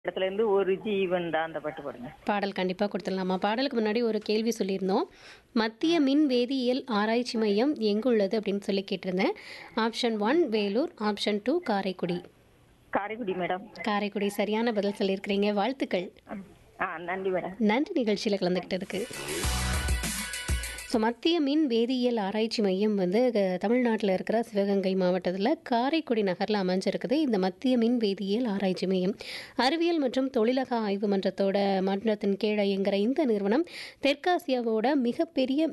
இடத்துல இருந்து ஒரு ஜீவன் தான் அந்த பாட்டு பாடுங்க பாடல் கண்டிப்பாக கொடுத்துடலாமா பாடலுக்கு முன்னாடி ஒரு கேள்வி சொல்லியிருந்தோம் மத்திய மின் வேதியியல் ஆராய்ச்சி மையம் எங்குள்ளது அப்படின்னு சொல்லி கேட்டிருந்தேன் option one Vellore option two Karaikudi Karaikudi madam Karaikudi சரியான பதில் சொல்லியிருக்கிறீங்க வாழ்த்துக்கள் ஆ நன்றி மேடம் நன்றி நிகழ்ச்சியில் கலந்துக்கிட்டதுக்கு ஸோ மத்திய மின் வேதியியல் ஆராய்ச்சி மையம் வந்து க- தமிழ்நாட்டில் இருக்கிற சிவகங்கை மாவட்டத்தில் காரைக்குடி நகரில் அமைஞ்சிருக்குது இந்த மத்திய மின் வேதியியல் ஆராய்ச்சி மையம் அறிவியல் மற்றும் தொழிலக ஆய்வு மன்றத்தோட மன்றத்தின் கீழே இயங்குகிற இந்த நிறுவனம் தெற்காசியாவோட மிகப்பெரிய